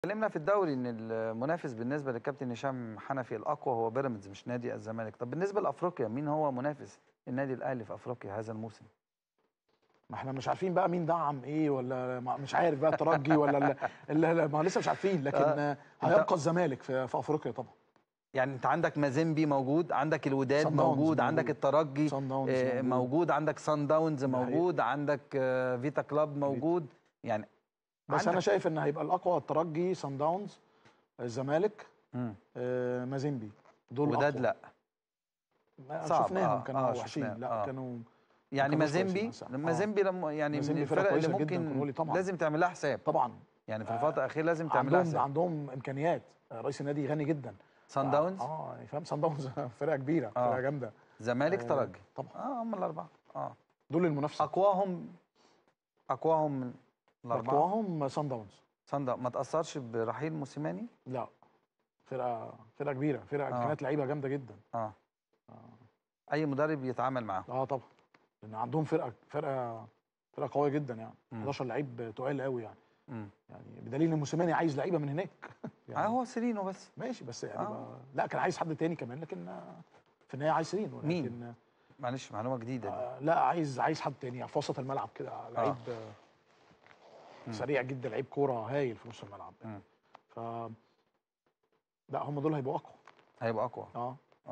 اتكلمنا في الدوري ان المنافس بالنسبه للكابتن هشام حنفي الاقوى هو بيراميدز مش نادي الزمالك طب بالنسبه لافريقيا مين هو منافس النادي الاهلي في افريقيا هذا الموسم ما احنا مش عارفين بقى مين دعم ايه ولا ما- مش عارف بقى الترجي ولا ال- ال- ال- ما لسه مش عارفين لكن آه. آه، هيبقى الزمالك في, في افريقيا طبعا يعني انت عندك مازيمبي موجود عندك الوداد صن داونز موجود عندك موجود. الترجي صن داونز آه، موجود. موجود عندك سان داونز ده حقيقي. موجود عندك آه، فيتا كلاب موجود يعني بس انا عندك- شايف ان هيبقى الاقوى الترجي صن داونز الزمالك مم. آه، مازيمبي دول وداد أقوى. لا ما صعب. شفناهم آه، كانوا آه، وحشين شفناهم. لا آه. كانوا يعني كانوش كويسين مازيمبي الصراحة. آه. مازيمبي لما يعني من مازيمبي فرقة الفرق اللي كويسة جداً، كنولي ممكن طبعاً. لازم تعمل لها حساب طبعا يعني في الفتره الاخيره لازم تعمل لها عندهم حساب عندهم امكانيات آه، رئيس النادي غني جدا سان داونز اه يعني فاهم سان داونز فرقه كبيره آه. فرقه جامده زمالك آه، ترجي طبعا اه هم الاربعه اه دول المنافسه اقواهم اقواهم من الاربعه اقواهم سان داونز سان داونز ما تاثرش برحيل موسيماني لا فرقه فرقه كبيره فرقه امكانيات لعيبه جامده جدا اه اي مدرب يتعامل معاهم اه طبعا لان عندهم فرقه فرقه فرقه قويه جدا يعني مم. 11 لعيب تقال قوي يعني مم. يعني بدليل ان موسيماني عايز لعيبه من هناك آه يعني هو سيرينو بس ماشي بس يعني آه. آه. لا كان عايز حد تاني كمان لكن آه، في النهايه عايز سيرين ولكن مين؟ معلش معلومه جديده دي. آه لا عايز عايز حد تاني في وسط الملعب كده لعيب آه. مم. سريع جدا لعيب كوره هايل في نص الملعب مم. ف لا هم دول هيبقوا اقوى هيبقى اقوى اه